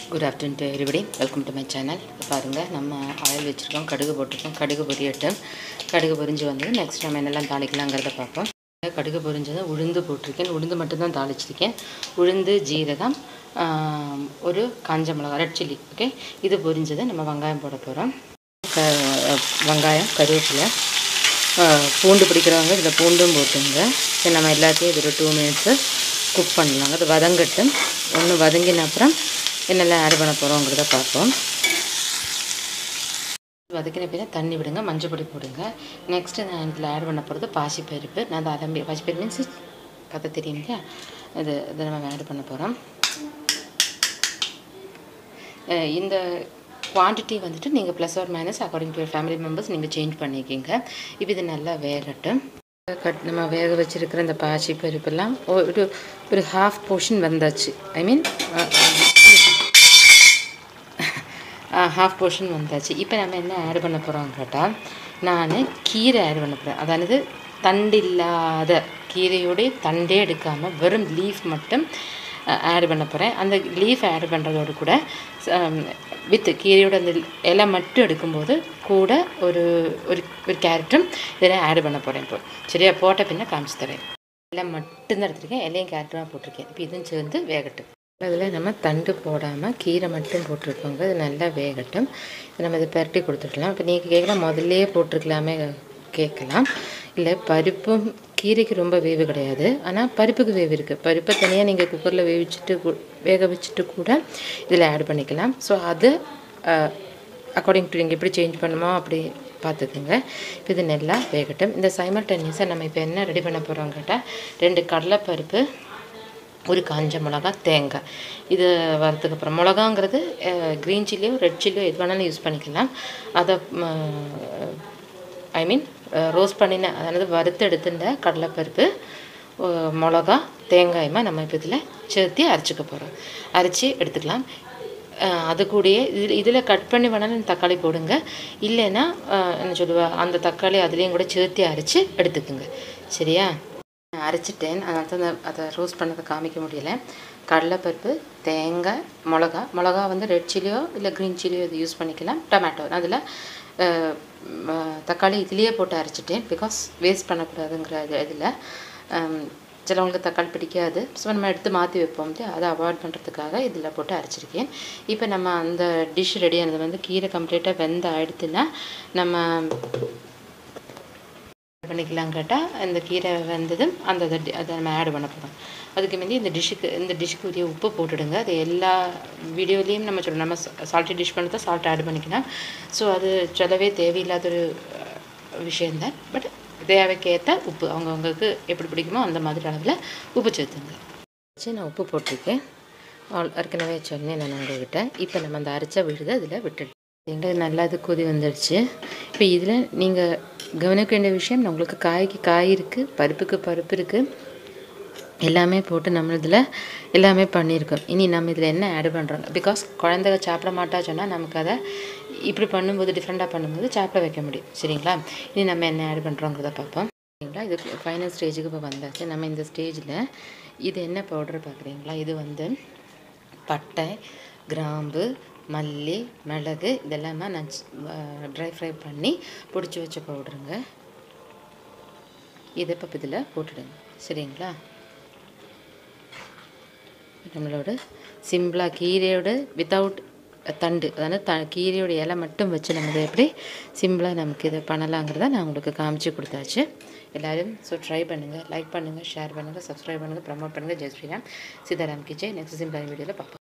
good afternoon to everybody welcome to my channel பாருங்கள் நம்ம oil வச்சுருக்கோம் கடுகு போட்டிருக்கோம் கடுகு பொரியட்டும் கடுகு பொரிஞ்சு வந்து நெக்ஸ்ட் நம்ம என்னெல்லாம் தாளிக்கலாங்கிறத பார்ப்போம் கடுகு பொரிஞ்சதை உளுந்து போட்டிருக்கேன் உளுந்து மட்டும்தான் தாளிச்சிருக்கேன் உளுந்து ஜீரகம் ஆம், ஒரு காஞ்ச மிளகா ரெட் சில்லி ஓகே இது பொரிஞ்சதை நம்ம வெங்காயம் போட போகிறோம் க வெங்காயம் கருவேப்பிலை ஆ, பூண்டு பிடிக்கிறவங்க இதில் பூண்டும் போட்டுங்க சரி நம்ம எல்லாத்தையும் இது ஒரு டூ மினிட்ஸு குக் பண்ணலாங்க அது வதங்கட்டும் ஒன்று வதங்கின அப்புறம் என்னெல்லாம் ஆட் பண்ண போகிறோங்கிறத பார்ப்போம் வதக்கின பின்ன தண்ணி விடுங்க மஞ்சள் பொடி போடுங்க நெக்ஸ்ட்டு நான் இதில் ஆட் பண்ண போகிறது பாசிப்பருப்பு நான் அதை அலம்பி பாசிப்பருப்பு மீன்ஸ் கதை தெரியும் இல்லையா இது இதை நம்ம ஆட் பண்ண போகிறோம் இந்த குவான்டிட்டி வந்துட்டு நீங்கள் plus or minus according to family members நீங்கள் சேஞ்ச் பண்ணிக்கிங்க இப்போ இது நல்லா வேகட்டும் கட் நம்ம வேக வச்சுருக்கிற இந்த பாசி பருப்பெல்லாம் ஒரு ஒரு ஹாஃப் போர்ஷன் வந்தாச்சு ஐ மீன் ஹாஃப் போர்ஷன் வந்தாச்சு இப்போ நம்ம என்ன ஆட் பண்ண போகிறோம் கேட்டால் நான் கீரை ஆட் பண்ண போகிறேன் அதானது தண்டு இல்லாத கீரையோடைய தண்டே எடுக்காமல் வெறும் லீஃப் மட்டும் ஆட் பண்ண போகிறேன் அந்த லீஃப் ஆட் பண்ணுறதோடு கூட வித் கீரையோட அந்த இலை மட்டும் எடுக்கும்போது கூட ஒரு ஒரு ஒரு கேரட்டும் இதில் ஆட் பண்ண போகிறேன் இப்போ சரியா போட்ட பின்ன காமிச்சு தரேன் இலை மட்டும்தான் எடுத்திருக்கேன் இலையும் கேரட்டும் போட்டிருக்கேன் இப்போ இதுவும் சேர்ந்து வேகட்டும் அதில் நம்ம தண்டு போடாமல் கீரை மட்டும் போட்டிருக்கோங்க அது நல்லா வேகட்டும் இது நம்ம இதை பரட்டி கொடுத்துக்கலாம் இப்போ நீங்கள் கேட்கலாம் முதல்லையே போட்டிருக்கலாமே கேட்கலாம் இல்லை பருப்பும் கீரைக்கு ரொம்ப வேவு கிடையாது ஆனால் பருப்புக்கு வேவு இருக்குது பருப்பை தனியாக நீங்கள் குக்கரில் வேவிச்சிட்டு கூ- வேக வச்சுட்டு கூட இதில் ஆட் பண்ணிக்கலாம் ஸோ அது அக்கார்டிங் டு நீங்கள் எப்படி சேஞ்ச் பண்ணுமோ அப்படி பார்த்துக்குங்க இப்போ இது நல்லா வேகட்டும் இந்த சைமர் டென்னிஸை நம்ம இப்போ என்ன ரெடி பண்ண போகிறோம் கேட்டால் ரெண்டு கடலைப்பருப்பு ஒரு காஞ்ச மிளகா தேங்காய் இது வரதுக்கு அப்புறம் மிளகாங்கிறது க்ரீன் சில்லியோ ரெட் சில்லியோ எது வேணாலும் யூஸ் பண்ணிக்கலாம் அதை ஐ மீன் ரோஸ்ட் பண்ணின அதாவது வறுத்து எடுத்துட்ட கடலைப்பருப்பு அஹ், மிளகா தேங்காயுமா நம்ம இப்போ இதில் சேர்த்து அரைச்சிக்க போகிறோம் அரைச்சி எடுத்துக்கலாம் அஹ், அது கூடயே இதில் இதில் கட் பண்ணி வேணாலும் தக்காளி போடுங்க இல்லைன்னா அஹ், என்ன சொல்லுவா அந்த தக்காளி அதுலேயும் கூட சேர்த்து அரைச்சி எடுத்துக்குங்க சரியா நான் அரைச்சிட்டேன் அதனால தான் அந்த- அதை ரோஸ்ட் பண்ணதை காமிக்க முடியல கடலைப்பருப்பு தேங்காய் மிளகா மிளகா வந்து ரெட் சில்லியோ இல்லை க்ரீன் சில்லியோ இது யூஸ் பண்ணிக்கலாம் டொமேட்டோ அதில் தக்காளி இதுலேயே போட்டு அரைச்சிட்டேன் பிகாஸ் வேஸ்ட் பண்ணக்கூடாதுங்கிற இது இதில் சிலவங்களுக்கு தக்காளி பிடிக்காது ஸோ நம்ம எடுத்து மாற்றி வைப்போம் இல்லையா அதை அவாய்ட் பண்ணுறதுக்காக இதில் போட்டு அரைச்சிருக்கேன் இப்போ நம்ம அந்த டிஷ் ரெடி ஆனது வந்து கீரை கம்ப்ளீட்டாக வெந்த ஆயிடுத்துன்னா நம்ம பண்ணிக்கலாம் கேட்டால் இந்த கீரை வெந்ததும் அந்த இதை டி- அதை நம்ம ஆட் பண்ண போகிறோம் அதுக்கு முந்தி இந்த டிஷ்ஷுக்கு இந்த டிஷ்ஷுக்கு உரிய உப்பு போட்டுடுங்க அது எல்லா வீடியோலேயும் நம்ம சொல்லணும் நம்ம சால்ட்டி டிஷ் பண்ணி தான் சால்ட் ஆட் பண்ணிக்கலாம் ஸோ அது சொல்லவே தேவையில்லாத ஒரு அஹ், விஷயம்தான் பட் தேவைக்கேற்ற உப்பு அவங்கவுங்களுக்கு எப்படி பிடிக்குமோ அந்த மாதிரி அளவில் உப்பு சேர்த்துங்க வச்சு நான் உப்பு போட்டிருக்கேன் ஆல் ஏற்கனவே சொன்னேன் நான் உங்கள்கிட்ட இப்போ நம்ம அந்த அரைச்ச விழுது அதில் விட்டுட்டு எங்களுக்கு நல்லா அது கொதி வந்துடுச்சு இப்போ இதில் நீங்கள் கவனிக்க வேண்டிய விஷயம் நான் உங்களுக்கு காய்க்கு காய் இருக்குது பருப்புக்கு பருப்பு இருக்குது எல்லாமே போட்டு நம்ம இதில் எல்லாமே பண்ணியிருக்கோம் இனி நம்ம இதில் என்ன ஆட் பண்ணுறோம் பிகாஸ் குழந்தைங்க சாப்பிட மாட்டா சொன்னால் நமக்கு அதை இப்படி பண்ணும்போது டிஃப்ரெண்ட்டாக பண்ணும்போது சாப்பிட வைக்க முடியும் சரிங்களா இனி நம்ம என்ன ஆட் பண்ணுறோங்கிறத பார்ப்போம் சரிங்களா இது ஃபைனல் ஸ்டேஜுக்கு இப்போ வந்தாச்சு நம்ம இந்த ஸ்டேஜில் இது என்ன பவுடர் பார்க்குறீங்களா இது வந்து பட்டை கிராம்பு மல்லி மிளகு இதெல்லாமே நான் ட்ரை ஃப்ரை பண்ணி பொடிச்சு வச்ச பவுடருங்க இதை இப்போ இதில் போட்டுடுங்க சரிங்களா நம்மளோட சிம்பிளாக கீரையோட வித்தவுட் தண்டு அதாவது த கீரையோட இலை மட்டும் வச்சு நம்ம இதை எப்படி சிம்பிளாக நமக்கு இதை பண்ணலாங்கிறத நான் உங்களுக்கு காமிச்சு கொடுத்தாச்சு எல்லோரும் ஸோ ட்ரை பண்ணுங்கள் லைக் பண்ணுங்கள் ஷேர் பண்ணுங்கள் சப்ஸ்கிரைப் பண்ணுங்கள் ப்ரமோட் பண்ணுங்கள் ஜெய் ஸ்ரீராம் சீதாராம் கிச்சே நெக்ஸ்ட் சிம்பிளான வீடியோவில் பார்ப்போம்